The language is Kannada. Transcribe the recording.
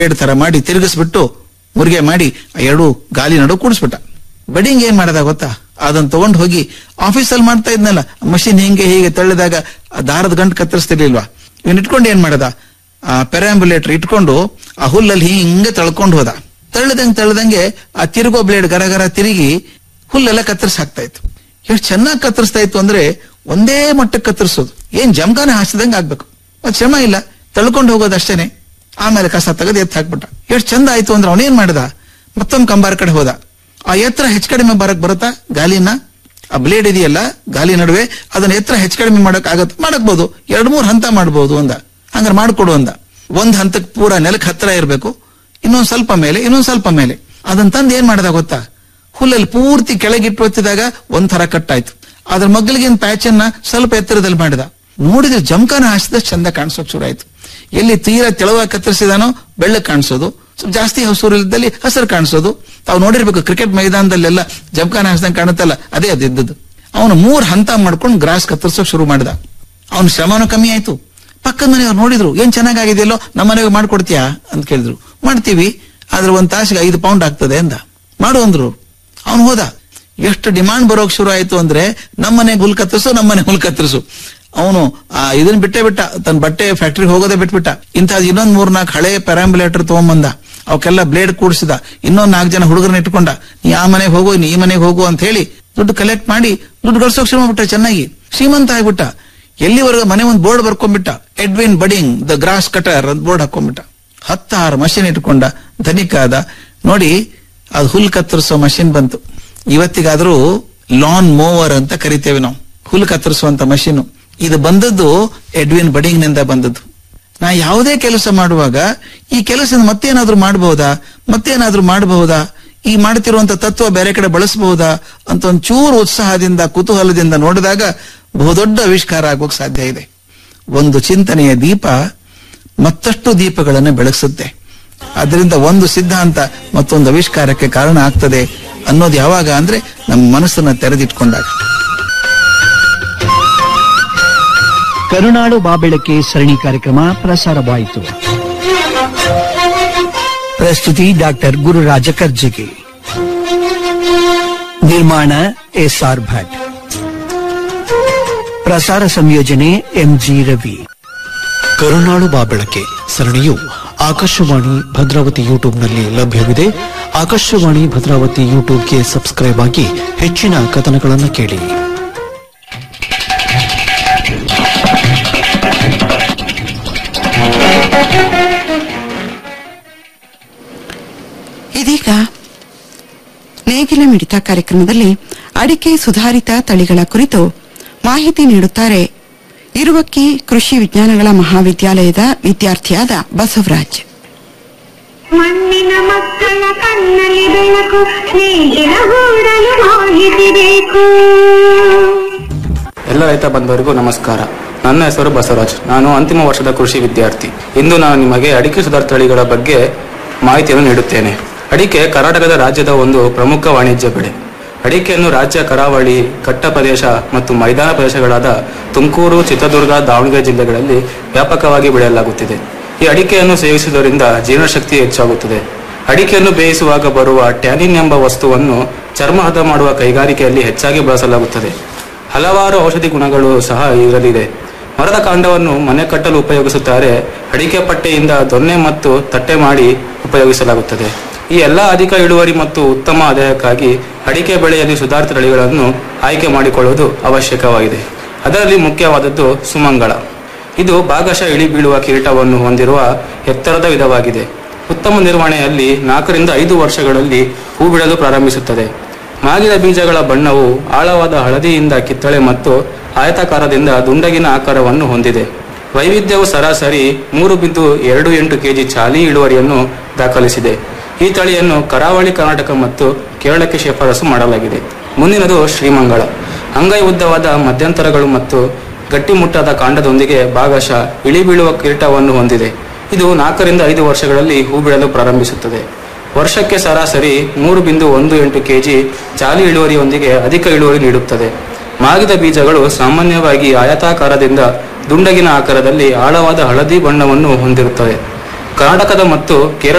ಬ್ಲೇಡ್ ತರ ಮಾಡಿ ತಿರುಗಿಸ್ಬಿಟ್ಟು ಮುರಿಗೆ ಮಾಡಿ ಆ ಎರಡು ಗಾಲಿ ನಡು ಕೂಡಿಸ್ಬಿಟ್ಟ ಬಡಿಂಗ್ ಏನ್ ಮಾಡದ ಗೊತ್ತಾ ಅದನ್ನ ತಗೊಂಡ್ ಹೋಗಿ ಆಫೀಸಲ್ಲಿ ಮಾಡ್ತಾ ಇದ್ನಲ್ಲ ಮಷಿನ್ ಹಿಂಗೆ ಹೀಗೆ ತಳ್ಳಿದಾಗ ಆ ದಾರದ ಗಂಟು ಕತ್ತರಿಸ್ತಿರ್ಲಿಲ್ವಾ ಇವನ್ ಇಟ್ಕೊಂಡು ಏನ್ ಮಾಡದ ಆ ಪೆರಾಂಬುಲೇಟರ್ ಇಟ್ಕೊಂಡು ಆ ಹುಲ್ಲಲ್ಲಿ ಹಿಂಗೆ ತಳ್ಕೊಂಡು ಹೋದ ತಳ್ಳದಂಗೆ ತಳ್ಳದಂಗೆ ಆ ತಿರುಗೋ ಬ್ಲೇಡ್ ಗರ ಗರ ತಿರುಗಿ ಹುಲ್ಲೆಲ್ಲ ಕತ್ತರಿಸಿ ಹಾಕ್ತಾ ಇತ್ತು ಎಷ್ಟು ಚೆನ್ನಾಗಿ ಕತ್ತರಿಸ್ತಾ ಇತ್ತು ಅಂದ್ರೆ ಒಂದೇ ಮಟ್ಟಕ್ಕೆ ಕತ್ತರಿಸೋದು ಏನ್ ಜಮಖಾನೆ ಹಾಸಿದಂಗೆ ಆಗ್ಬೇಕು ಮತ್ ಶ್ರಮ ಇಲ್ಲ ತಳ್ಕೊಂಡು ಹೋಗೋದು ಅಷ್ಟೇನೆ ಆಮೇಲೆ ಕಸ ತೆಗೆದು ಎತ್ತು ಹಾಕ್ಬಿಟ್ಟ ಎಷ್ಟು ಚಂದ ಆಯ್ತು ಅಂದ್ರೆ ಅವನೇನ್ ಮಾಡ್ದ ಮತ್ತೊಂದು ಕಂಬಾರ ಕಡೆ ಹೋದ ಆ ಎತ್ತರ ಹೆಚ್ಚು ಕಡಿಮೆ ಬರಕ್ ಬರುತ್ತಾ ಗಾಲಿನ ಆ ಬ್ಲೇಡ್ ಇದೆಯಲ್ಲ ಗಾಲಿ ನಡುವೆ ಅದನ್ನ ಎತ್ತರ ಹೆಚ್ಚು ಕಡಿಮೆ ಮಾಡಕ್ ಆಗತ್ತೆ ಮಾಡಕ್ಬೋದು ಎರಡ್ ಮೂರ್ ಹಂತ ಮಾಡ್ಬೋದು ಅಂದ ಹಂಗಾರೆ ಮಾಡ್ಕೊಡು ಅಂದ ಒಂದ್ ಹಂತಕ್ಕೆ ಪೂರ ನೆಲಕ್ಕೆ ಹತ್ರ ಇರಬೇಕು ಇನ್ನೊಂದ್ ಸ್ವಲ್ಪ ಮೇಲೆ ಇನ್ನೊಂದ್ ಸ್ವಲ್ಪ ಮೇಲೆ ಅದನ್ನ ತಂದು ಏನ್ ಮಾಡ್ದ ಗೊತ್ತಾ ಹುಲ್ಲಲ್ಲಿ ಪೂರ್ತಿ ಕೆಳಗಿಟ್ಟು ಒತ್ತಿದಾಗ ಒಂಥರ ಕಟ್ಟಾಯ್ತು ಅದ್ರ ಮಗ್ಲಿಗಿನ ಪ್ಯಾಚ್ ಅನ್ನ ಸ್ವಲ್ಪ ಎತ್ತರದಲ್ಲಿ ಮಾಡಿದ ನೋಡಿದ್ರೆ ಜಮಖಾನ ಹಾಸಿದ ಚಂದ ಕಾಣಿಸೋಕ್ ಶುರು ಆಯ್ತು ಎಲ್ಲಿ ತೀರಾ ತೆಳುವಾಗಿ ಕತ್ತರಿಸಿದಾನೋ ಬೆಳ್ಳಕ್ ಕಾಣಿಸೋದು ಸ್ವಲ್ಪ ಜಾಸ್ತಿ ಹಸುರು ಇಲ್ಲದಲ್ಲಿ ಹಸಿರು ಕಾಣಿಸೋದು ತಾವು ನೋಡಿರ್ಬೇಕು ಕ್ರಿಕೆಟ್ ಮೈದಾನದಲ್ಲೆಲ್ಲ ಜಮಖಾನ ಹಾಸಿದಂಗೆ ಕಾಣುತ್ತಲ್ಲ ಅದೇ ಅದಿದ್ದದ್ದು ಅವನು ಮೂರ್ ಹಂತ ಮಾಡ್ಕೊಂಡು ಗ್ರಾಸ್ ಕತ್ತರಿಸೋಕ್ ಶುರು ಮಾಡಿದ ಅವನ ಶ್ರಮನೂ ಕಮ್ಮಿ ಆಯ್ತು ಪಕ್ಕದ ಮನೆಯವ್ರು ನೋಡಿದ್ರು ಏನ್ ಚೆನ್ನಾಗಿದೆಯಲ್ಲೋ ನಮ್ಮ ಮನೆಗೆ ಮಾಡ್ಕೊಡ್ತೀಯಾ ಅಂತ ಕೇಳಿದ್ರು ಮಾಡ್ತೀವಿ ಆದ್ರೆ ಒಂದ್ ತಾಸಿಗೆ ಐದು ಪೌಂಡ್ ಆಗ್ತದೆ ಅಂದ ಮಾಡು ಅಂದ್ರು ಅವನು ಹೋದ ಎಷ್ಟು ಡಿಮಾಂಡ್ ಬರೋಕ್ ಶುರು ಆಯ್ತು ಅಂದ್ರೆ ನಮ್ಮನೆ ಹುಲ್ ಕತ್ತರಿಸು ನಮ್ಮನೆ ಹುಲ್ ಕತ್ತರಿಸು ಅವನು ಆ ಇದನ್ನ ಬಿಟ್ಟೇ ಬಿಟ್ಟ ತನ್ನ ಬಟ್ಟೆ ಫ್ಯಾಕ್ಟ್ರಿಗೆ ಹೋಗೋದೇ ಬಿಟ್ಬಿಟ್ಟ ಇಂಥದ್ ಇನ್ನೊಂದ್ ಮೂರ್ ನಾಲ್ಕು ಹಳೆ ಪ್ಯಾರಾಂಬುಲೇಟರ್ ತಗೊಂಬಂದ ಅವಕ್ಕೆಲ್ಲ ಬ್ಲೇಡ್ ಕೂಡಿಸಿದ ಇನ್ನೊಂದ್ ನಾಲ್ಕು ಜನ ಹುಡುಗರನ್ನ ಇಟ್ಕೊಂಡ ನೀ ಆ ಮನೆಗೆ ಹೋಗು ನೀ ಈ ಮನೆಗೆ ಹೋಗು ಅಂತ ಹೇಳಿ ದುಡ್ಡು ಕಲೆಕ್ಟ್ ಮಾಡಿ ದುಡ್ಡು ಗಳಿಸೋಕ್ ಶುರು ಮಾಡ್ಬಿಟ್ಟ ಚೆನ್ನಾಗಿ ಶ್ರೀಮಂತ ಆಗ್ಬಿಟ್ಟ ಎಲ್ಲಿವರೆಗೂ ಮನೆ ಒಂದು ಬೋರ್ಡ್ ಬರ್ಕೊಂಡ್ಬಿಟ್ಟ Edwin Budding the grass cutter ಅಂತ ಬೋರ್ಡ್ ಹಾಕೊಂಡ್ಬಿಟ್ಟ ಹತ್ತಾರು ಮಷಿನ್ ಇಟ್ಕೊಂಡ ಧನಿಕ ಆದ ನೋಡಿ ಅದು ಹುಲ್ ಕತ್ತರಿಸೋ ಮಷಿನ್ ಬಂತು ಇವತ್ತಿಗಾದ್ರೂ ಲಾನ್ ಮೋವರ್ ಅಂತ ಕರಿತೇವೆ ನಾವು ಹುಲ್ ಕತ್ತರಿಸುವಂತ ಮಷೀನು ಇದು ಬಂದದ್ದು ಎಡ್ವಿನ್ ಬಡಿಂಗ್ ನಿಂದ ಬಂದದ್ದು ನಾ ಯಾವುದೇ ಕೆಲಸ ಮಾಡುವಾಗ ಈ ಕೆಲಸ ಮತ್ತೇನಾದ್ರೂ ಮಾಡಬಹುದಾ ಮತ್ತೇನಾದ್ರೂ ಮಾಡಬಹುದಾ ಈ ಮಾಡ್ತಿರುವಂತ ತತ್ವ ಬೇರೆ ಕಡೆ ಬಳಸಬಹುದಾ ಅಂತ ಒಂದು ಚೂರು ಉತ್ಸಾಹದಿಂದ ಕುತೂಹಲದಿಂದ ನೋಡಿದಾಗ ಬಹುದೊಡ್ಡ ಆವಿಷ್ಕಾರ ಆಗೋಕ್ ಸಾಧ್ಯ ಇದೆ ಒಂದು ಚಿಂತನೆಯ ದೀಪ ಮತ್ತಷ್ಟು ದೀಪಗಳನ್ನು ಬೆಳಗಿಸುತ್ತೆ ಅದರಿಂದ ಒಂದು ಸಿದ್ಧಾಂತ ಮತ್ತೊಂದು ಆವಿಷ್ಕಾರಕ್ಕೆ ಕಾರಣ ಆಗ್ತದೆ ಅನ್ನೋದು ಯಾವಾಗ ಅಂದ್ರೆ ನಮ್ಮ ಮನಸ್ಸನ್ನ ತೆರೆದಿಟ್ಕೊಂಡಾಗ ಕರುನಾಡು ಬಾಬೆಳಕೆ ಸರಣಿ ಕಾರ್ಯಕ್ರಮ ಪ್ರಸಾರವಾಯಿತು ಪ್ರಸ್ತುತಿ ಡಾಕ್ಟರ್ ಗುರುರಾಜ ಕರ್ಜಿಗೆ ನಿರ್ಮಾಣ ಎಸ್ಆರ್ ಭಟ್ ಪ್ರಸಾರ ಸಂಯೋಜನೆ ಎಂಜಿ ರವಿ ಕರುನಾಳು ಬಾಬೆಳಕೆ ಸರಣಿಯು ಆಕಾಶವಾಣಿ ಭದ್ರಾವತಿ ಯೂಟ್ಯೂಬ್ನಲ್ಲಿ ಲಭ್ಯವಿದೆ ಆಕಾಶವಾಣಿ ಭದ್ರಾವತಿ ಯೂಟ್ಯೂಬ್ಗೆ ಸಬ್ಸ್ಕ್ರೈಬ್ ಆಗಿ ಹೆಚ್ಚಿನ ಕಥನಗಳನ್ನು ಕೇಳಿ ಇದೀಗ ನೇಗಿಲ ಮಿಡಿತ ಕಾರ್ಯಕ್ರಮದಲ್ಲಿ ಅಡಿಕೆ ಸುಧಾರಿತ ತಳಿಗಳ ಕುರಿತು ಮಾಹಿತಿ ನೀಡುತ್ತಾರೆ ಇರುವಕ್ಕಿ ಕೃಷಿ ವಿಜ್ಞಾನಗಳ ಮಹಾವಿದ್ಯಾಲಯದ ವಿದ್ಯಾರ್ಥಿಯಾದ ಬಸವರಾಜ್ ಮಣ್ಣಿನ ಮಕ್ಕಳ ಕಣ್ಣಲ್ಲಿ ಬೆಳಕು ನೇಗಿಲ ಹೂಡಲು ಮಾಹಿತಿ ಬೇಕು ಎಲ್ಲ ರೈತ ಬಂಧುವರಿಗೂ ನಮಸ್ಕಾರ ನನ್ನ ಹೆಸರು ಬಸವರಾಜ್ ನಾನು ಅಂತಿಮ ವರ್ಷದ ಕೃಷಿ ವಿದ್ಯಾರ್ಥಿ ಇಂದು ನಾನು ನಿಮಗೆ ಅಡಿಕೆ ಸುಧಾರ ತಳಿಗಳ ಬಗ್ಗೆ ಮಾಹಿತಿಯನ್ನು ನೀಡುತ್ತೇನೆ ಅಡಿಕೆ ಕರ್ನಾಟಕದ ರಾಜ್ಯದ ಒಂದು ಪ್ರಮುಖ ವಾಣಿಜ್ಯ ಬೆಳೆ ಅಡಿಕೆಯನ್ನು ರಾಜ್ಯ ಕರಾವಳಿ ಘಟ್ಟ ಪ್ರದೇಶ ಮತ್ತು ಮೈದಾನ ಪ್ರದೇಶಗಳಾದ ತುಮಕೂರು ಚಿತ್ರದುರ್ಗ ದಾವಣಗೆರೆ ಜಿಲ್ಲೆಗಳಲ್ಲಿ ವ್ಯಾಪಕವಾಗಿ ಬೆಳೆಯಲಾಗುತ್ತಿದೆ ಈ ಅಡಿಕೆಯನ್ನು ಸೇವಿಸುವುದರಿಂದ ಜೀರ್ಣಶಕ್ತಿ ಹೆಚ್ಚಾಗುತ್ತದೆ ಅಡಿಕೆಯನ್ನು ಬೇಯಿಸುವಾಗ ಬರುವ ಟ್ಯಾನಿನ್ ಎಂಬ ವಸ್ತುವನ್ನು ಚರ್ಮ ಹದ ಮಾಡುವ ಕೈಗಾರಿಕೆಯಲ್ಲಿ ಹೆಚ್ಚಾಗಿ ಬಳಸಲಾಗುತ್ತದೆ ಹಲವಾರು ಔಷಧಿ ಗುಣಗಳು ಸಹ ಇದರಲ್ಲಿದೆ ಮರದ ಕಾಂಡವನ್ನು ಮನೆ ಕಟ್ಟಲು ಉಪಯೋಗಿಸುತ್ತಾರೆ ಅಡಿಕೆ ಪಟ್ಟೆಯಿಂದ ದೊನ್ನೆ ಮತ್ತು ತಟ್ಟೆ ಮಾಡಿ ಉಪಯೋಗಿಸಲಾಗುತ್ತದೆ ಈ ಎಲ್ಲ ಅಧಿಕ ಇಳುವರಿ ಮತ್ತು ಉತ್ತಮ ಆದಾಯಕ್ಕಾಗಿ ಅಡಿಕೆ ಬೆಳೆಯಲ್ಲಿ ಸುಧಾರಿತ ತಳಿಗಳನ್ನು ಆಯ್ಕೆ ಮಾಡಿಕೊಳ್ಳುವುದು ಅವಶ್ಯಕವಾಗಿದೆ ಅದರಲ್ಲಿ ಮುಖ್ಯವಾದದ್ದು ಸುಮಂಗಳ ಇದು ಭಾಗಶಃ ಇಳಿ ಬೀಳುವ ಕಿರೀಟವನ್ನು ಹೊಂದಿರುವ ಎತ್ತರದ ವಿಧವಾಗಿದೆ ಉತ್ತಮ ನಿರ್ವಹಣೆಯಲ್ಲಿ ನಾಲ್ಕರಿಂದ ಐದು ವರ್ಷಗಳಲ್ಲಿ ಹೂ ಬಿಡಲು ಪ್ರಾರಂಭಿಸುತ್ತದೆ ಮಾಗಿದ ಬೀಜಗಳ ಬಣ್ಣವು ಆಳವಾದ ಹಳದಿಯಿಂದ ಕಿತ್ತಳೆ ಮತ್ತು ಆಯತಾಕಾರದಿಂದ ದುಂಡಗಿನ ಆಕಾರವನ್ನು ಹೊಂದಿದೆ ವೈವಿಧ್ಯವು ಸರಾಸರಿ ಮೂರು ಬಿಂದು ಎರಡು ಎಂಟು ಕೆಜಿ ಚಾಲಿ ಇಳುವರಿಯನ್ನು ದಾಖಲಿಸಿದೆ ಈ ತಳಿಯನ್ನು ಕರಾವಳಿ ಕರ್ನಾಟಕ ಮತ್ತು ಕೇರಳಕ್ಕೆ ಶಿಫಾರಸು ಮಾಡಲಾಗಿದೆ ಮುಂದಿನದು ಶ್ರೀಮಂಗಳ ಅಂಗೈ ಉದ್ದವಾದ ಮಧ್ಯಂತರಗಳು ಮತ್ತು ಗಟ್ಟಿಮುಟ್ಟಾದ ಕಾಂಡದೊಂದಿಗೆ ಭಾಗಶಃ ಇಳಿ ಬೀಳುವ ಕಿರೀಟವನ್ನು ಹೊಂದಿದೆ ಇದು ನಾಲ್ಕರಿಂದ ಐದು ವರ್ಷಗಳಲ್ಲಿ ಹೂ ಬಿಡಲು ಪ್ರಾರಂಭಿಸುತ್ತದೆ ವರ್ಷಕ್ಕೆ ಸರಾಸರಿ ಮೂರು ಬಿಂದು ಒಂದು ಎಂಟು ಕೆಜಿ ಚಾಲಿ ಇಳುವರಿಯೊಂದಿಗೆ ಅಧಿಕ ಇಳುವರಿ ನೀಡುತ್ತದೆ ಮಾಗಿದ ಬೀಜಗಳು ಸಾಮಾನ್ಯವಾಗಿ ಆಯತಾಕಾರದಿಂದ ದುಂಡಗಿನ ಆಕಾರದಲ್ಲಿ ಆಳವಾದ ಹಳದಿ ಬಣ್ಣವನ್ನು ಹೊಂದಿರುತ್ತವೆ ಕರ್ನಾಟಕದ ಮತ್ತು ಕೇರಳ